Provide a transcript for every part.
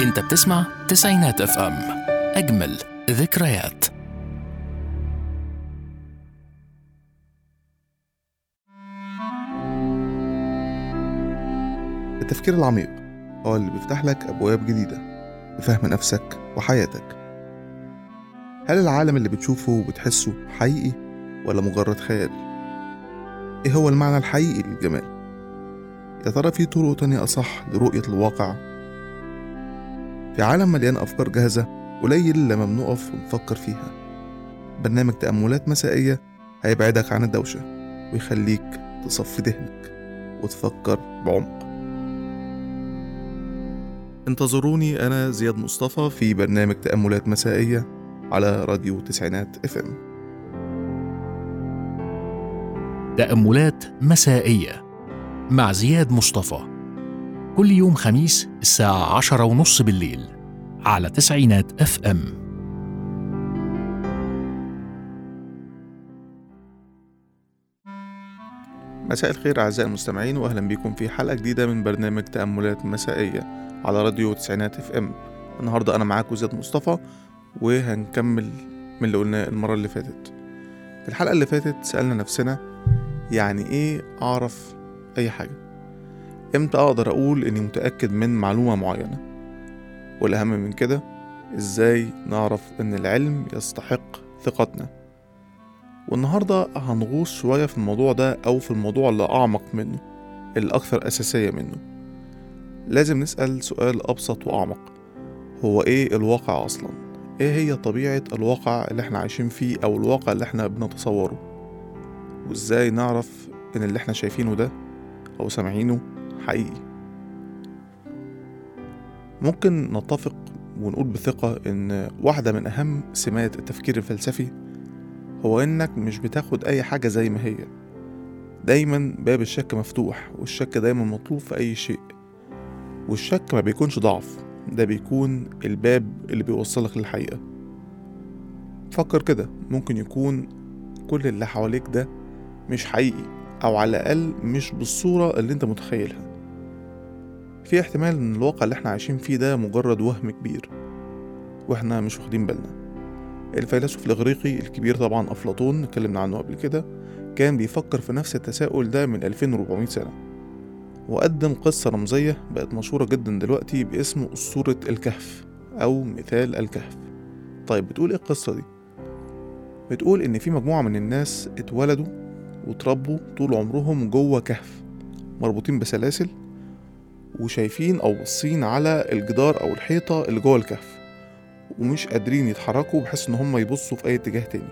انت بتسمع تسعينات اف ام اجمل ذكريات التفكير العميق هو اللي بيفتح لك أبواب جديدة لفهم نفسك وحياتك هل العالم اللي بتشوفه وبتحسه حقيقي ولا مجرد خيال؟ إيه هو المعنى الحقيقي للجمال؟ يا ترى في طرق تانية أصح لرؤية الواقع؟ في عالم مليان أفكار جاهزة قليل لما بنقف ونفكر فيها برنامج تأملات مسائية هيبعدك عن الدوشة ويخليك تصفي ذهنك وتفكر بعمق انتظروني أنا زياد مصطفى في برنامج تأملات مسائية على راديو تسعينات اف ام تأملات مسائية مع زياد مصطفى كل يوم خميس الساعة عشرة ونص بالليل على تسعينات اف ام مساء الخير أعزائي المستمعين وأهلا بكم في حلقة جديدة من برنامج تأملات مسائية على راديو تسعينات اف ام النهاردة أنا معاكم زياد مصطفى وهنكمل من اللي قلناه المرة اللي فاتت في الحلقة اللي فاتت سألنا نفسنا يعني إيه أعرف أي حاجة إمتى أقدر أقول إني متأكد من معلومة معينة والأهم من كده إزاي نعرف إن العلم يستحق ثقتنا والنهاردة هنغوص شوية في الموضوع ده أو في الموضوع اللي أعمق منه الأكثر أساسية منه لازم نسأل سؤال أبسط وأعمق هو إيه الواقع أصلا؟ إيه هي طبيعة الواقع اللي إحنا عايشين فيه أو الواقع اللي إحنا بنتصوره؟ وإزاي نعرف إن اللي إحنا شايفينه ده أو سامعينه حقيقي؟ ممكن نتفق ونقول بثقة إن واحدة من أهم سمات التفكير الفلسفي هو إنك مش بتاخد أي حاجة زي ما هي دايما باب الشك مفتوح والشك دايما مطلوب في أي شيء والشك ما بيكونش ضعف ده بيكون الباب اللي بيوصلك للحقيقة فكر كده ممكن يكون كل اللي حواليك ده مش حقيقي أو على الأقل مش بالصورة اللي انت متخيلها في احتمال ان الواقع اللي احنا عايشين فيه ده مجرد وهم كبير واحنا مش واخدين بالنا الفيلسوف الإغريقي الكبير طبعا أفلاطون اتكلمنا عنه قبل كده كان بيفكر في نفس التساؤل ده من 2400 سنة وقدم قصة رمزية بقت مشهورة جدا دلوقتي باسم أسطورة الكهف أو مثال الكهف طيب بتقول إيه القصة دي؟ بتقول إن في مجموعة من الناس اتولدوا وتربوا طول عمرهم جوه كهف مربوطين بسلاسل وشايفين أو باصين على الجدار أو الحيطة اللي جوه الكهف ومش قادرين يتحركوا بحيث إن هم يبصوا في أي اتجاه تاني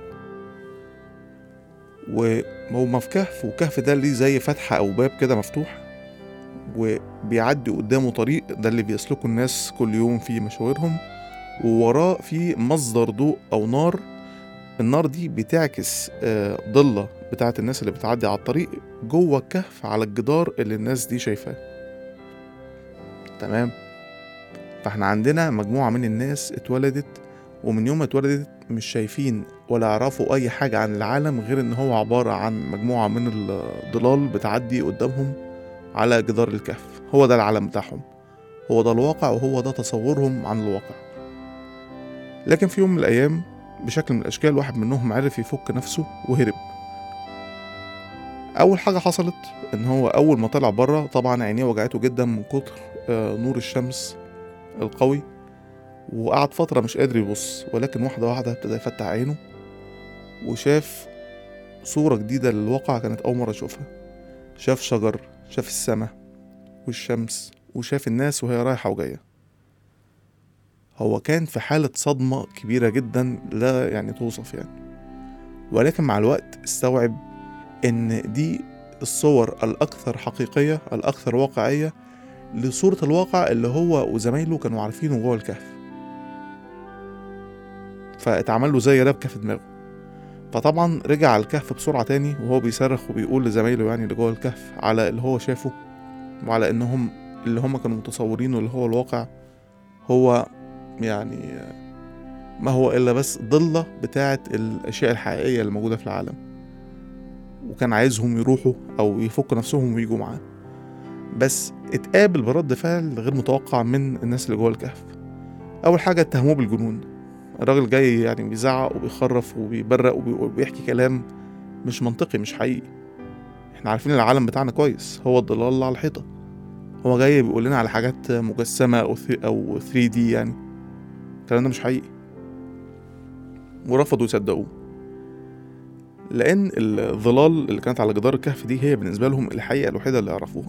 وهما في كهف والكهف ده ليه زي فتحة أو باب كده مفتوح وبيعدي قدامه طريق ده اللي بيسلكه الناس كل يوم في مشاورهم ووراه في مصدر ضوء أو نار النار دي بتعكس آه، ضلة بتاعت الناس اللي بتعدي على الطريق جوه الكهف على الجدار اللي الناس دي شايفاه تمام فاحنا عندنا مجموعة من الناس اتولدت ومن يوم ما اتولدت مش شايفين ولا يعرفوا أي حاجة عن العالم غير إن هو عبارة عن مجموعة من الضلال بتعدي قدامهم على جدار الكهف هو ده العالم بتاعهم هو ده الواقع وهو ده تصورهم عن الواقع لكن في يوم من الأيام بشكل من الأشكال واحد منهم عرف يفك نفسه وهرب أول حاجة حصلت إن هو أول ما طلع بره طبعا عينيه وجعته جدا من كتر آه، نور الشمس القوي وقعد فترة مش قادر يبص ولكن واحدة واحدة ابتدى يفتح عينه وشاف صورة جديدة للواقع كانت أول مرة يشوفها شاف شجر شاف السماء والشمس وشاف الناس وهي رايحة وجاية هو كان في حالة صدمة كبيرة جدا لا يعني توصف يعني ولكن مع الوقت استوعب إن دي الصور الأكثر حقيقية الأكثر واقعية لصورة الواقع اللي هو وزمايله كانوا عارفينه جوه الكهف فاتعمل له زي ربكة في دماغه فطبعا رجع على الكهف بسرعة تاني وهو بيصرخ وبيقول لزمايله يعني اللي جوه الكهف على اللي هو شافه وعلى انهم اللي هم كانوا متصورينه اللي هو الواقع هو يعني ما هو الا بس ضلة بتاعة الاشياء الحقيقية اللي موجودة في العالم وكان عايزهم يروحوا او يفكوا نفسهم ويجوا معاه بس اتقابل برد فعل غير متوقع من الناس اللي جوه الكهف أول حاجة اتهموه بالجنون الراجل جاي يعني بيزعق وبيخرف وبيبرق وبي- وبيحكي كلام مش منطقي مش حقيقي احنا عارفين العالم بتاعنا كويس هو الضلال اللي على الحيطة هو جاي بيقول لنا على حاجات مجسمة أو ثري أو 3 دي يعني الكلام ده مش حقيقي ورفضوا يصدقوه لأن الظلال اللي كانت على جدار الكهف دي هي بالنسبة لهم الحقيقة الوحيدة اللي يعرفوها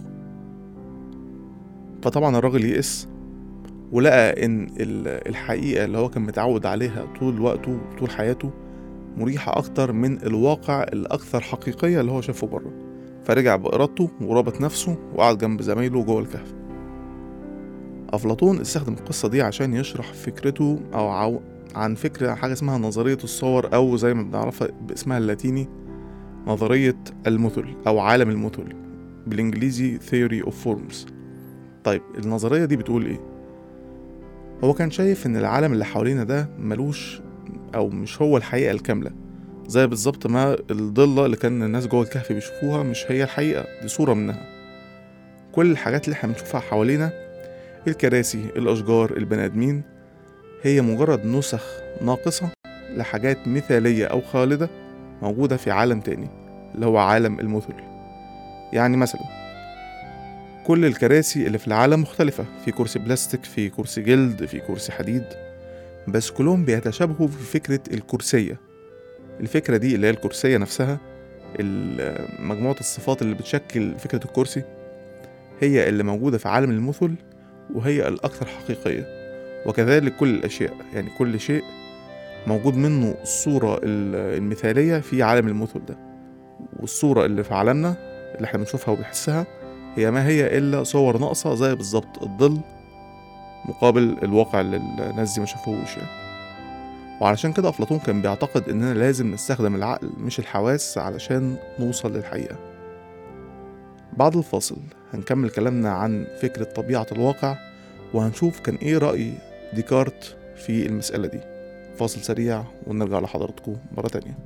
فطبعا الراجل يئس ولقى إن ال- الحقيقة اللي هو كان متعود عليها طول وقته وطول حياته مريحة أكتر من الواقع الأكثر حقيقية اللي هو شافه بره فرجع بإرادته وربط نفسه وقعد جنب زمايله جوه الكهف أفلاطون استخدم القصة دي عشان يشرح فكرته أو عو... عن فكرة حاجة اسمها نظرية الصور أو زي ما بنعرفها باسمها اللاتيني نظرية المثل أو عالم المثل بالإنجليزي Theory of Forms طيب النظرية دي بتقول إيه؟ هو كان شايف إن العالم اللي حوالينا ده ملوش أو مش هو الحقيقة الكاملة زي بالظبط ما الضلة اللي كان الناس جوه الكهف بيشوفوها مش هي الحقيقة دي صورة منها كل الحاجات اللي احنا بنشوفها حوالينا الكراسي الأشجار البني آدمين هي مجرد نسخ ناقصة لحاجات مثالية أو خالدة موجودة في عالم تاني اللي هو عالم المثل يعني مثلا كل الكراسي اللي في العالم مختلفة في كرسي بلاستيك في كرسي جلد في كرسي حديد بس كلهم بيتشابهوا في فكرة الكرسية الفكرة دي اللي هي الكرسية نفسها ال- مجموعة الصفات اللي بتشكل فكرة الكرسي هي اللي موجودة في عالم المثل وهي الأكثر حقيقية وكذلك كل الأشياء يعني كل شيء موجود منه الصورة ال- المثالية في عالم المثل ده والصورة اللي في عالمنا اللي احنا بنشوفها وبنحسها هي ما هي إلا صور ناقصة زي بالظبط الظل مقابل الواقع اللي الناس دي ما شافوهوش يعني وعلشان كده أفلاطون كان بيعتقد إننا لازم نستخدم العقل مش الحواس علشان نوصل للحقيقة بعد الفاصل هنكمل كلامنا عن فكرة طبيعة الواقع وهنشوف كان إيه رأي ديكارت في المسألة دي فاصل سريع ونرجع لحضراتكم مرة تانية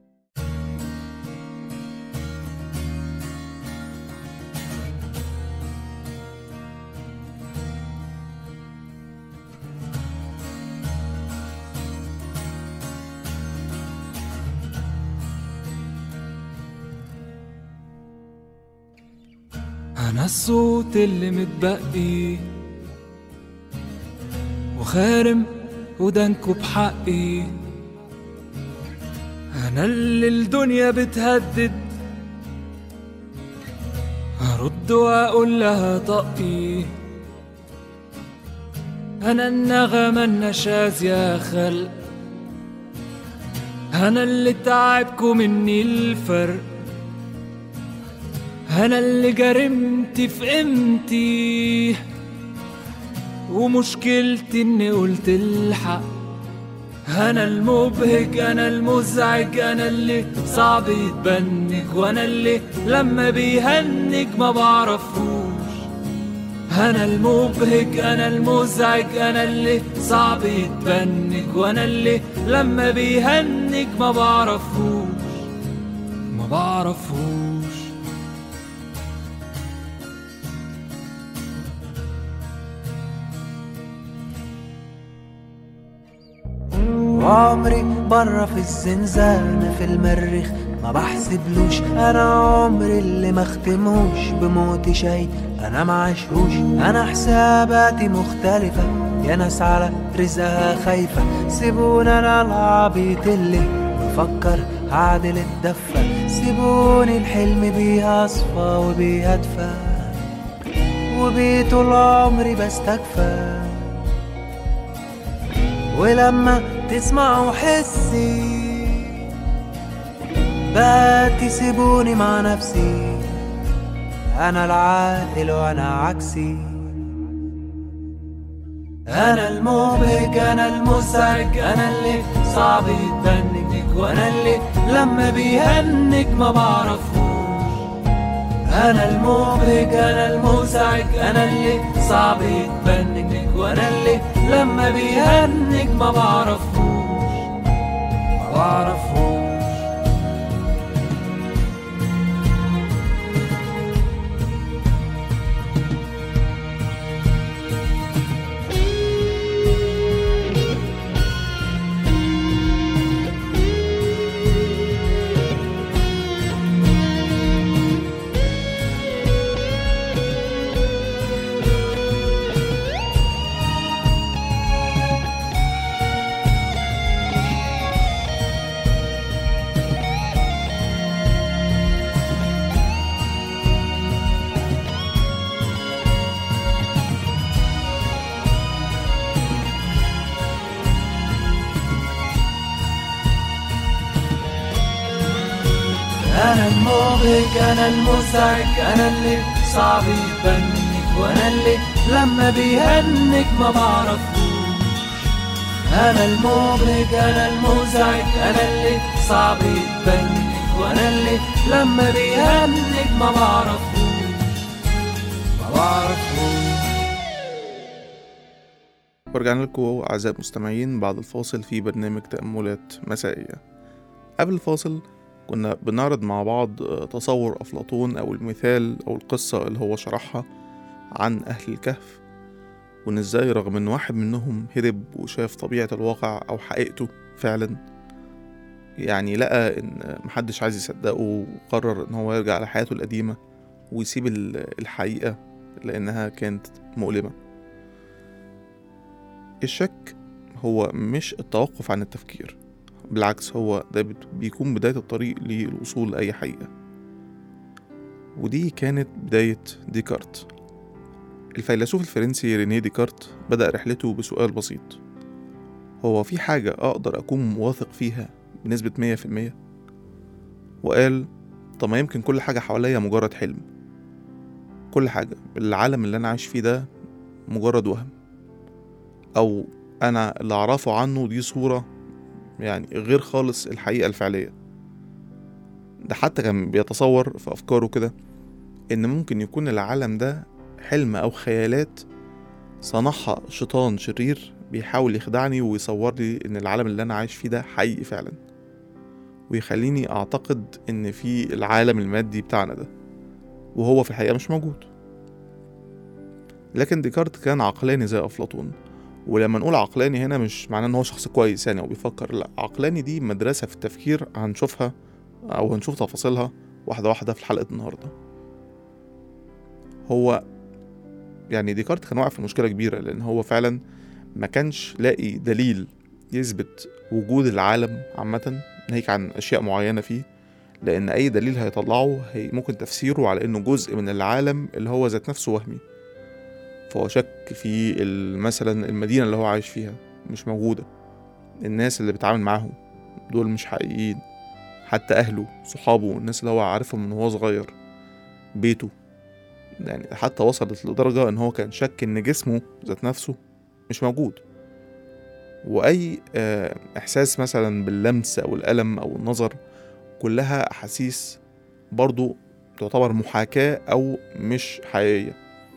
أنا الصوت اللي متبقي وخارم ودانكو بحقي أنا اللي الدنيا بتهدد هرد وأقول لها طقي أنا النغمة النشاز يا خلق أنا اللي تعبكوا مني الفرق أنا اللي جرمت في قيمتي ومشكلتي إني قلت الحق أنا المبهج أنا المزعج أنا اللي صعب يتبنج وأنا اللي لما بيهنج ما بعرفوش أنا المبهج أنا المزعج أنا اللي صعب يتبنج وأنا اللي لما بيهنج ما بعرفوش ما بعرفوش وعمري برا في الزنزانة في المريخ ما بحسبلوش انا عمري اللي ما اختموش بموت شي انا معشوش انا حساباتي مختلفة يا ناس على رزقها خايفة سيبونا انا العبيط اللي بفكر عادل الدفة سيبوني الحلم بيها اصفى وبيها ادفى وبيه طول عمري بستكفى ولما تسمعوا حسي بقى تسيبوني مع نفسي انا العاقل وانا عكسي انا المبهج انا المزعج انا اللي صعب يتبنج وانا اللي لما بيهنج ما بعرفوش انا المبهج انا المزعج انا اللي صعب يتبنج وانا اللي لما بيهنج ما بعرفوش ما بعرفوش المبهج أنا المزعج أنا اللي صعب يبنك وأنا اللي لما بيهنك ما بعرفوش أنا المبهج أنا المزعج أنا اللي صعب يبنك وأنا اللي لما بيهنك ما بعرفوش ما بعرفوش ورجعنا لكم أعزائي المستمعين بعد الفاصل في برنامج تأملات مسائية قبل الفاصل كنا بنعرض مع بعض آه، تصور أفلاطون أو المثال أو القصة اللي هو شرحها عن أهل الكهف وإن إزاي رغم إن واحد منهم هرب وشاف طبيعة الواقع أو حقيقته فعلا يعني لقى إن محدش عايز يصدقه وقرر إن هو يرجع لحياته القديمة ويسيب ال- الحقيقة لأنها كانت مؤلمة الشك هو مش التوقف عن التفكير بالعكس هو ده بت- بيكون بداية الطريق للوصول لأي حقيقة ودي كانت بداية ديكارت الفيلسوف الفرنسي رينيه ديكارت بدأ رحلته بسؤال بسيط هو في حاجة أقدر أكون واثق فيها بنسبة مية في المية وقال طب ما يمكن كل حاجة حواليا مجرد حلم كل حاجة العالم اللي أنا عايش فيه ده مجرد وهم أو أنا اللي أعرفه عنه دي صورة يعني غير خالص الحقيقة الفعلية ده حتى كان بيتصور في أفكاره كده إن ممكن يكون العالم ده حلم أو خيالات صنعها شيطان شرير بيحاول يخدعني ويصور لي إن العالم اللي أنا عايش فيه ده حقيقي فعلا ويخليني أعتقد إن في العالم المادي بتاعنا ده وهو في الحقيقة مش موجود لكن ديكارت كان عقلاني زي أفلاطون ولما نقول عقلاني هنا مش معناه ان هو شخص كويس يعني او بيفكر لا عقلاني دي مدرسة في التفكير هنشوفها او هنشوف تفاصيلها واحدة واحدة في حلقة النهاردة هو يعني ديكارت كان واقع في مشكلة كبيرة لان هو فعلا ما كانش لاقي دليل يثبت وجود العالم عامة ناهيك عن اشياء معينة فيه لان اي دليل هيطلعه هي ممكن تفسيره على انه جزء من العالم اللي هو ذات نفسه وهمي فهو شك في ال- مثلا المدينة اللي هو عايش فيها مش موجودة الناس اللي بيتعامل معاهم دول مش حقيقيين حتى أهله صحابه الناس اللي هو عارفهم من وهو صغير بيته يعني حتى وصلت لدرجة إن هو كان شك إن جسمه ذات نفسه مش موجود وأي آه، إحساس مثلا باللمس أو الألم أو النظر كلها أحاسيس برضو تعتبر محاكاة أو مش حقيقية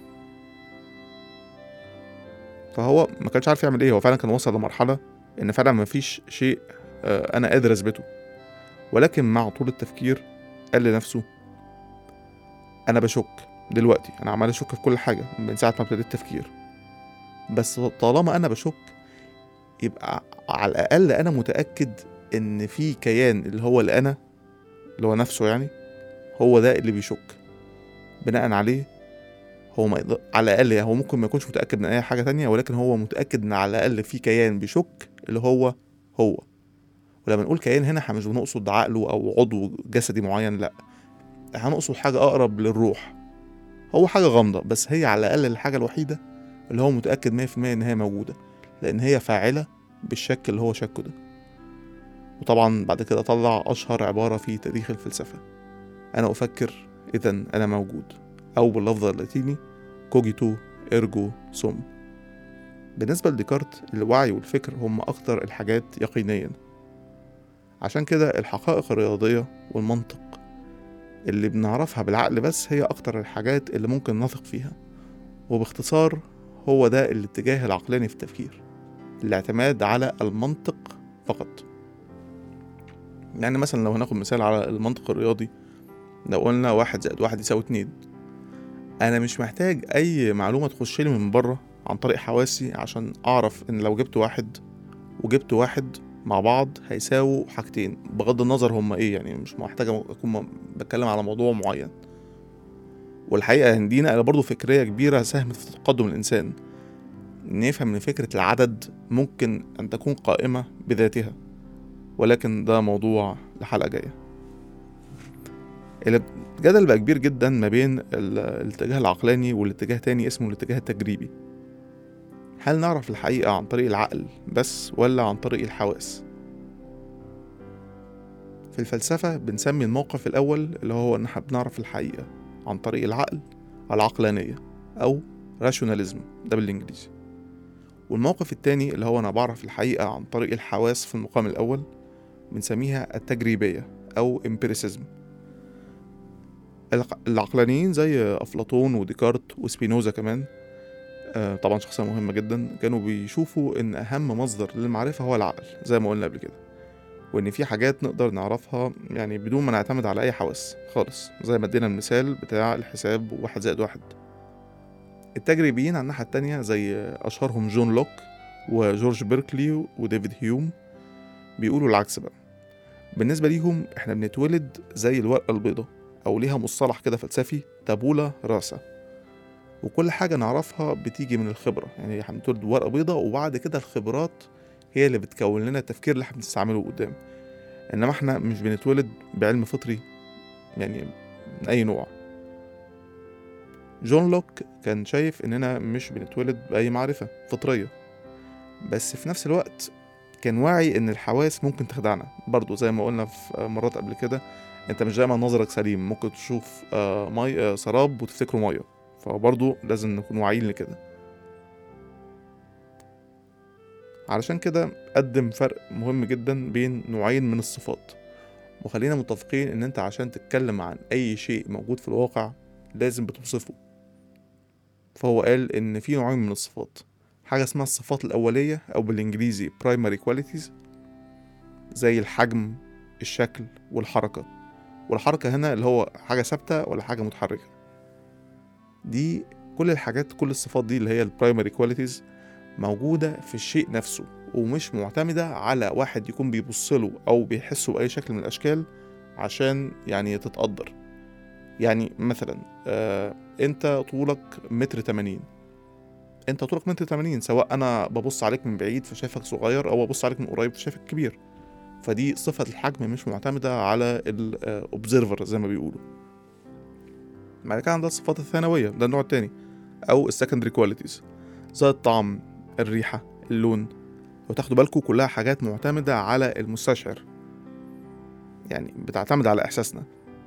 فهو ما كانش عارف يعمل ايه هو فعلا كان وصل لمرحله ان فعلا ما فيش شيء آه، انا قادر اثبته ولكن مع طول التفكير قال لنفسه انا بشك دلوقتي انا عمال اشك في كل حاجه من ساعه ما ابتديت التفكير بس طالما انا بشك يبقى على الاقل انا متاكد ان في كيان اللي هو الانا اللي هو نفسه يعني هو ده اللي بيشك بناء عليه هو ما يقدر على الاقل يعني هو ممكن ما يكونش متاكد من اي حاجه تانية ولكن هو متاكد ان على الاقل في كيان بيشك اللي هو هو ولما نقول كيان هنا احنا مش بنقصد عقله او عضو جسدي معين لا هنقصد حاجه اقرب للروح هو حاجه غامضه بس هي على الاقل الحاجه الوحيده اللي هو متاكد 100% ان هي موجوده لان هي فاعله بالشك اللي هو شكه ده وطبعا بعد كده طلع اشهر عباره في تاريخ الفلسفه انا افكر اذا انا موجود او باللفظ اللاتيني كوجيتو إرجو سوم بالنسبة لديكارت الوعي والفكر هم أكتر الحاجات يقينيا عشان كده الحقائق الرياضية والمنطق اللي بنعرفها بالعقل بس هي أكتر الحاجات اللي ممكن نثق فيها وباختصار هو ده الاتجاه العقلاني في التفكير الاعتماد على المنطق فقط يعني مثلا لو هناخد مثال على المنطق الرياضي لو قلنا واحد زائد واحد يساوي اتنين انا مش محتاج اي معلومه تخش لي من بره عن طريق حواسي عشان اعرف ان لو جبت واحد وجبت واحد مع بعض هيساووا حاجتين بغض النظر هما ايه يعني مش محتاج اكون م- بتكلم على موضوع معين والحقيقه ان دي نقله برضه فكريه كبيره ساهمت في تقدم الانسان ان يفهم ان فكره العدد ممكن ان تكون قائمه بذاتها ولكن ده موضوع لحلقه جايه الجدل بقى كبير جدا ما بين ال- الاتجاه العقلاني والاتجاه تاني اسمه الاتجاه التجريبي هل نعرف الحقيقة عن طريق العقل بس ولا عن طريق الحواس في الفلسفة بنسمي الموقف الأول اللي هو إن احنا بنعرف الحقيقة عن طريق العقل العقلانية أو rationalism ده بالإنجليزي والموقف التاني اللي هو أنا بعرف الحقيقة عن طريق الحواس في المقام الأول بنسميها التجريبية أو empiricism الع- العقلانيين زي أفلاطون وديكارت وسبينوزا كمان آه، طبعا شخصية مهمة جدا كانوا بيشوفوا إن أهم مصدر للمعرفة هو العقل زي ما قلنا قبل كده وإن في حاجات نقدر نعرفها يعني بدون ما نعتمد على أي حواس خالص زي ما ادينا المثال بتاع الحساب واحد زائد واحد التجريبيين على الناحية التانية زي أشهرهم جون لوك وجورج بيركلي وديفيد هيوم بيقولوا العكس بقى بالنسبة ليهم احنا بنتولد زي الورقة البيضاء أو ليها مصطلح كده فلسفي تابولا راسا وكل حاجة نعرفها بتيجي من الخبرة يعني احنا بنتولد ورقة بيضاء وبعد كده الخبرات هي اللي بتكون لنا التفكير اللي احنا بنستعمله قدام انما احنا مش بنتولد بعلم فطري يعني من اي نوع جون لوك كان شايف اننا مش بنتولد باي معرفة فطرية بس في نفس الوقت كان واعي ان الحواس ممكن تخدعنا برضو زي ما قلنا في مرات قبل كده انت مش دايما نظرك سليم ممكن تشوف آه، مي آه، سراب وتفتكره ميه فبرضو لازم نكون واعيين لكده علشان كده قدم فرق مهم جدا بين نوعين من الصفات وخلينا متفقين ان انت عشان تتكلم عن اي شيء موجود في الواقع لازم بتوصفه فهو قال ان في نوعين من الصفات حاجة اسمها الصفات الأولية أو بالإنجليزي primary qualities زي الحجم الشكل والحركة والحركة هنا اللي هو حاجة ثابتة ولا حاجة متحركة دي كل الحاجات كل الصفات دي اللي هي البرايمري كواليتيز موجودة في الشيء نفسه ومش معتمدة على واحد يكون بيبصله أو بيحسه بأي شكل من الأشكال عشان يعني تتقدر يعني مثلا آه انت طولك متر تمانين انت طولك متر تمانين سواء انا ببص عليك من بعيد فشايفك صغير او ببص عليك من قريب فشايفك كبير فدي صفة الحجم مش معتمدة على الاوبزرفر زي ما بيقولوا بعد كده عندها الصفات الثانوية ده النوع التاني أو السكندري كواليتيز زي الطعم الريحة اللون لو تاخدوا بالكم كلها حاجات معتمدة على المستشعر يعني بتعتمد على إحساسنا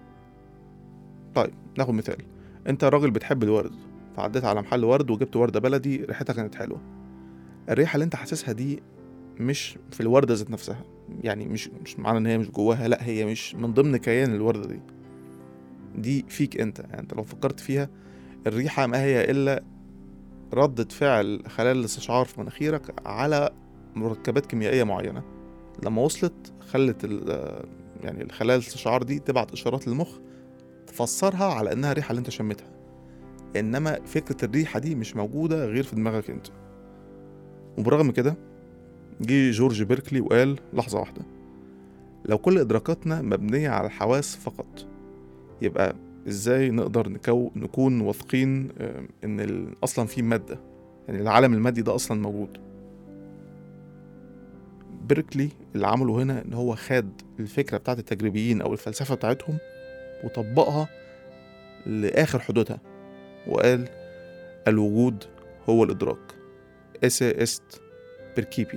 طيب ناخد مثال أنت راجل بتحب الورد فعديت على محل ورد وجبت وردة بلدي ريحتها كانت حلوة الريحة اللي أنت حاسسها دي مش في الوردة ذات نفسها يعني مش مش معنى إن هي مش جواها لأ هي مش من ضمن كيان الوردة دي دي فيك انت يعني انت لو فكرت فيها الريحة ما هي إلا ردة فعل خلايا الاستشعار في مناخيرك على مركبات كيميائية معينة لما وصلت خلت ال- يعني الخلايا الاستشعار دي تبعت إشارات للمخ تفسرها على إنها ريحة اللي أنت شميتها إنما فكرة الريحة دي مش موجودة غير في دماغك أنت وبرغم كده جه جورج بيركلي وقال لحظة واحدة لو كل إدراكاتنا مبنية على الحواس فقط يبقى ازاي نقدر نكو نكون واثقين آه، ان ال- اصلا في ماده يعني العالم المادي ده اصلا موجود بيركلي اللي عمله هنا ان هو خد الفكره بتاعت التجريبيين او الفلسفه بتاعتهم وطبقها لاخر حدودها وقال الوجود هو الادراك اسي است بيركيبي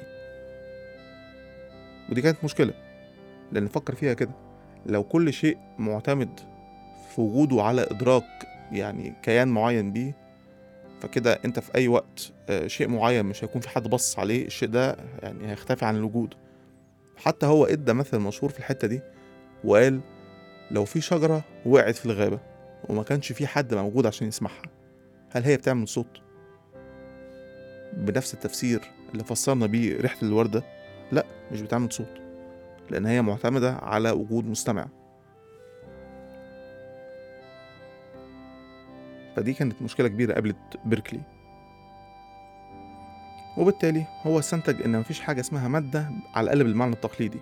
ودي كانت مشكله لان فكر فيها كده لو كل شيء معتمد في وجوده على إدراك يعني كيان معين بيه فكده أنت في أي وقت آه، شيء معين مش هيكون في حد بص عليه الشيء ده يعني هيختفي عن الوجود حتى هو إدى مثل مشهور في الحتة دي وقال لو في شجرة وقعت في الغابة وما كانش في حد موجود عشان يسمعها هل هي بتعمل صوت؟ بنفس التفسير اللي فسرنا بيه ريحة الوردة لا مش بتعمل صوت لأن هي معتمدة على وجود مستمع فدي كانت مشكلة كبيرة قابلت بيركلي وبالتالي هو استنتج إن مفيش حاجة اسمها مادة على الأقل بالمعنى التقليدي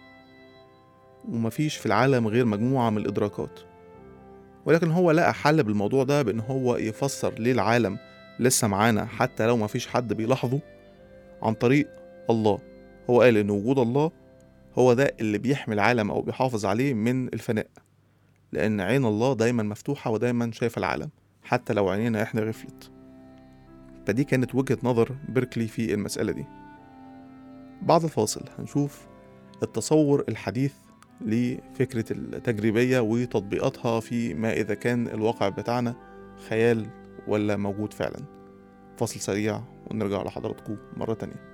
ومفيش في العالم غير مجموعة من الإدراكات ولكن هو لقى حل بالموضوع ده بإن هو يفسر ليه العالم لسه معانا حتى لو مفيش حد بيلاحظه عن طريق الله هو قال إن وجود الله هو ده اللي بيحمي العالم أو بيحافظ عليه من الفناء لأن عين الله دايما مفتوحة ودايما شايفة العالم حتى لو عينينا احنا غفلت فدي كانت وجهة نظر بيركلي في المسألة دي بعد الفاصل هنشوف التصور الحديث لفكرة التجريبية وتطبيقاتها في ما إذا كان الواقع بتاعنا خيال ولا موجود فعلا فاصل سريع ونرجع لحضراتكم مرة تانية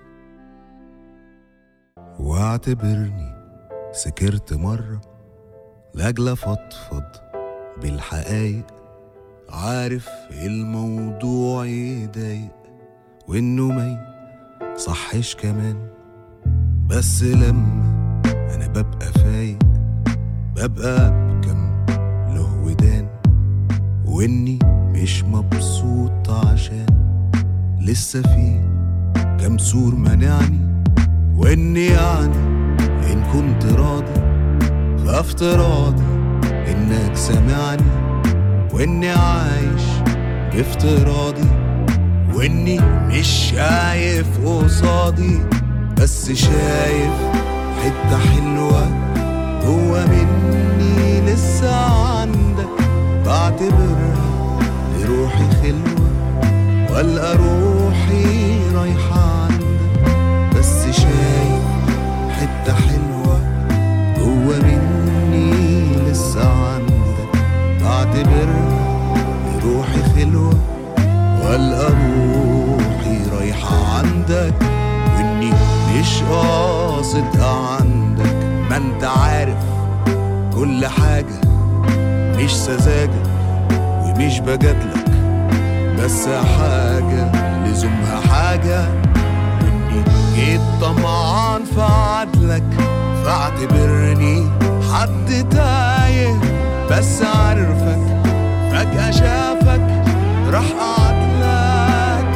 واعتبرني سكرت مرة لأجل أفضفض بالحقايق عارف الموضوع يضايق وإنه ما صحش كمان بس لما أنا ببقى فايق ببقى بكم له ودان وإني مش مبسوط عشان لسه في كم سور منعني وإني يعني إن كنت راضي فافتراضي إنك سامعني وإني عايش بافتراضي وإني مش شايف قصادي بس شايف حتة حلوة جوا مني لسه عندك بعتبرها لروحي خلوة والقى روحي رايحة عندك بس شايف حتة حلوة جوا مني لسه عندك بعتبرها لروحي خلوة والقى روحي رايحة عندك واني مش قاصد عندك ما انت عارف كل حاجة مش سذاجة ومش بجادلك بس حاجة لزومها حاجة واني جيت طمعان في عدلك فاعتبرني حد تايه بس عارفك فجأة شافك راح أعدلك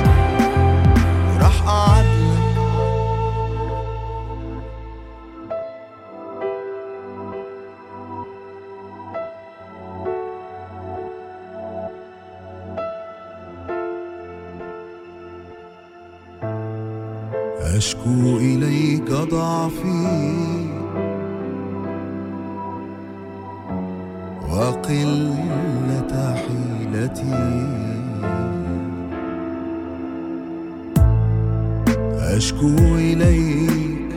راح أعدلك أشكو إليك ضعفي وقلة حيلتي أشكو إليك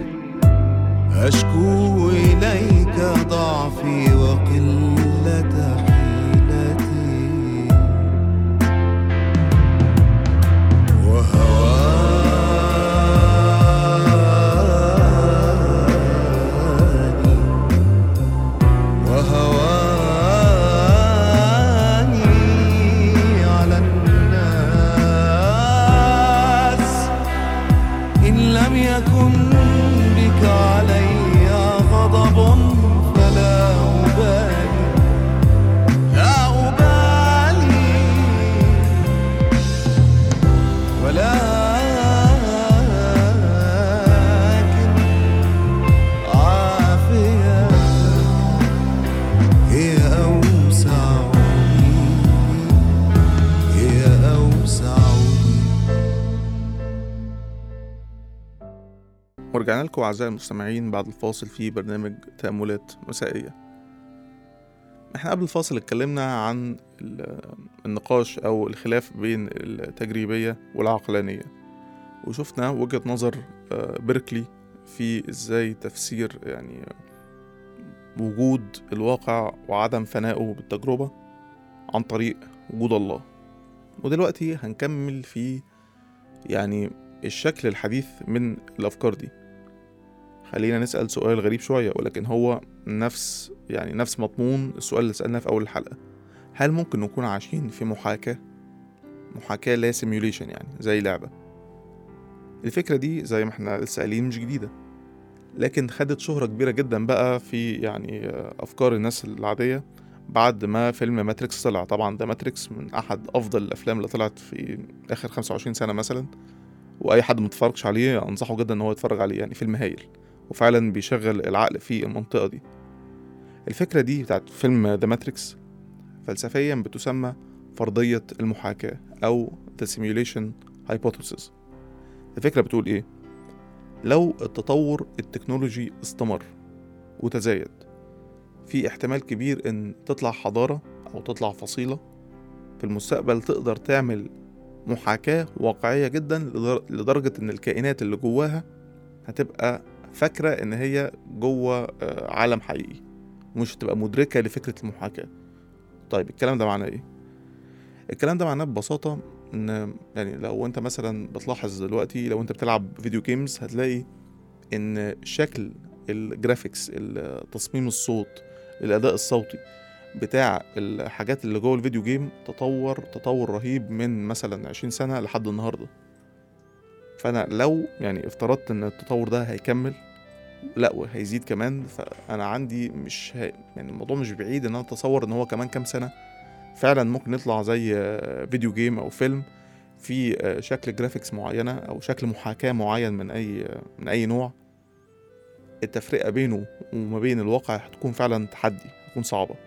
أشكو إليك ضعفي وقلة حيلتي وهواني وهواني على الناس إن لم يكن بك علي غضب فلا أبالي لا أبالي ولكن عافية هي أوسع لي هي أوسع لي ورجعنا لكم أعزائي المستمعين بعد الفاصل في برنامج تأملات مسائية احنا قبل الفاصل اتكلمنا عن ال- النقاش أو الخلاف بين التجريبية والعقلانية وشفنا وجهة نظر آه، بيركلي في ازاي تفسير يعني وجود الواقع وعدم فنائه بالتجربة عن طريق وجود الله ودلوقتي هنكمل في يعني الشكل الحديث من الأفكار دي خلينا نسأل سؤال غريب شوية ولكن هو نفس يعني نفس مضمون السؤال اللي سألناه في أول الحلقة هل ممكن نكون عايشين في محاكاة محاكاة لا سيميوليشن يعني زي لعبة الفكرة دي زي ما احنا لسه قايلين مش جديدة لكن خدت شهرة كبيرة جدا بقى في يعني آه، أفكار الناس العادية بعد ما فيلم ماتريكس طلع طبعا ده ماتريكس من أحد أفضل الأفلام اللي طلعت في آخر 25 سنة مثلا واي حد متفرجش عليه انصحه جدا ان هو يتفرج عليه يعني فيلم هايل وفعلا بيشغل العقل في المنطقه دي الفكره دي بتاعت فيلم ذا ماتريكس فلسفيا بتسمى فرضيه المحاكاه او the simulation hypothesis الفكره بتقول ايه لو التطور التكنولوجي استمر وتزايد في احتمال كبير ان تطلع حضاره او تطلع فصيله في المستقبل تقدر تعمل محاكاة واقعية جدا لدر- لدرجة إن الكائنات اللي جواها هتبقى فاكرة إن هي جوه آه، عالم حقيقي ومش هتبقى مدركة لفكرة المحاكاة طيب الكلام ده معناه إيه؟ الكلام ده معناه ببساطة إن يعني لو أنت مثلا بتلاحظ دلوقتي لو أنت بتلعب فيديو جيمز هتلاقي إن شكل الجرافيكس ال- تصميم الصوت الأداء الصوتي بتاع الحاجات اللي جوه الفيديو جيم تطور تطور رهيب من مثلا 20 سنة لحد النهاردة فأنا لو يعني افترضت إن التطور ده هيكمل لا وهيزيد كمان فأنا عندي مش هي يعني الموضوع مش بعيد إن أنا أتصور إن هو كمان كام سنة فعلا ممكن يطلع زي آه، فيديو جيم أو فيلم في آه، شكل جرافيكس معينة أو شكل محاكاة معين من أي آه، من أي نوع التفرقة بينه وما بين الواقع هتكون فعلا تحدي هتكون صعبة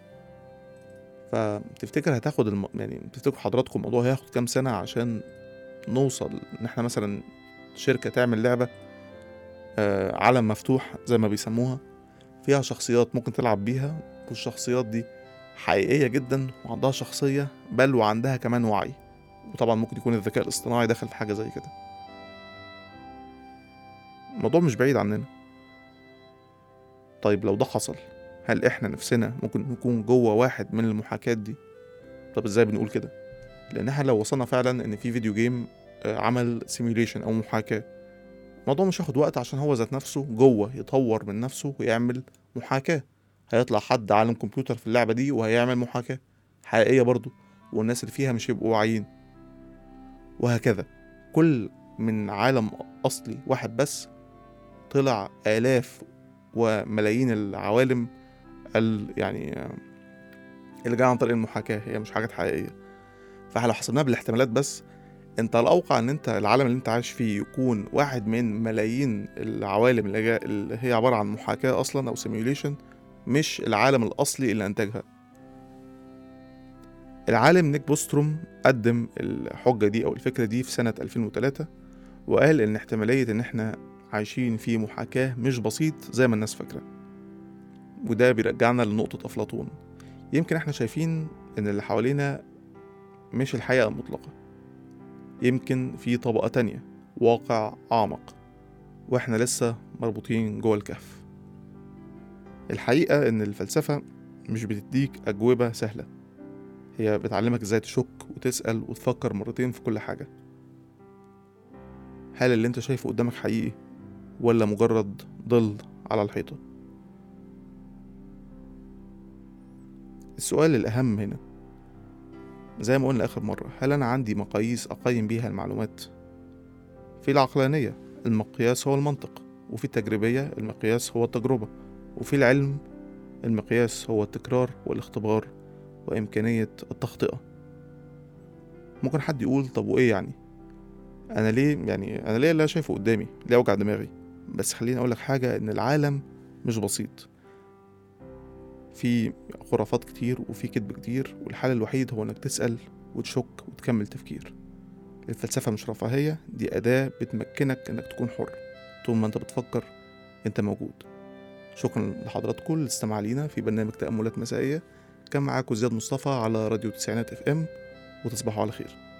فتفتكر هتاخد الم... يعني تفتكر حضراتكم الموضوع هياخد كام سنة عشان نوصل ان احنا مثلا شركة تعمل لعبة آه عالم مفتوح زي ما بيسموها فيها شخصيات ممكن تلعب بيها والشخصيات دي حقيقية جدا وعندها شخصية بل وعندها كمان وعي وطبعا ممكن يكون الذكاء الاصطناعي داخل في حاجة زي كده الموضوع مش بعيد عننا طيب لو ده حصل هل احنا نفسنا ممكن نكون جوه واحد من المحاكاة دي طب ازاي بنقول كده لان احنا لو وصلنا فعلا ان في فيديو جيم آه، عمل سيميوليشن او محاكاة الموضوع مش هياخد وقت عشان هو ذات نفسه جوه يطور من نفسه ويعمل محاكاة هيطلع حد عالم كمبيوتر في اللعبة دي وهيعمل محاكاة حقيقية برضو والناس اللي فيها مش هيبقوا واعيين وهكذا كل من عالم أصلي واحد بس طلع آلاف وملايين العوالم ال يعني آه، اللي جايه عن طريق المحاكاة هي مش حاجات حقيقية فاحنا لو حسبناها بالاحتمالات بس انت الأوقع ان انت العالم اللي انت عايش فيه يكون واحد من ملايين العوالم اللي, جا... اللي هي عبارة عن محاكاة أصلا أو سيميوليشن مش العالم الأصلي اللي أنتجها العالم نيك بوستروم قدم الحجة دي أو الفكرة دي في سنة 2003 وقال إن احتمالية إن إحنا عايشين في محاكاة مش بسيط زي ما الناس فاكرة وده بيرجعنا لنقطة أفلاطون يمكن احنا شايفين إن اللي حوالينا مش الحقيقة المطلقة يمكن في طبقة تانية واقع أعمق وإحنا لسه مربوطين جوه الكهف الحقيقة إن الفلسفة مش بتديك أجوبة سهلة هي بتعلمك إزاي تشك وتسأل وتفكر مرتين في كل حاجة هل اللي انت شايفه قدامك حقيقي ولا مجرد ظل على الحيطة السؤال الأهم هنا زي ما قلنا آخر مرة هل أنا عندي مقاييس أقيم بيها المعلومات؟ في العقلانية المقياس هو المنطق وفي التجريبية المقياس هو التجربة وفي العلم المقياس هو التكرار والاختبار وإمكانية التخطئة ممكن حد يقول طب وإيه يعني؟ أنا ليه يعني أنا ليه اللي أنا شايفه قدامي؟ ليه أوجع دماغي؟ بس خليني أقولك حاجة إن العالم مش بسيط في خرافات كتير وفي كذب كتير والحل الوحيد هو إنك تسأل وتشك وتكمل تفكير الفلسفة مش رفاهية دي أداة بتمكنك إنك تكون حر طول ما أنت بتفكر أنت موجود شكرا لحضراتكم الاستماع لينا في برنامج تأملات مسائية كان معاكم زياد مصطفى على راديو تسعينات اف ام وتصبحوا على خير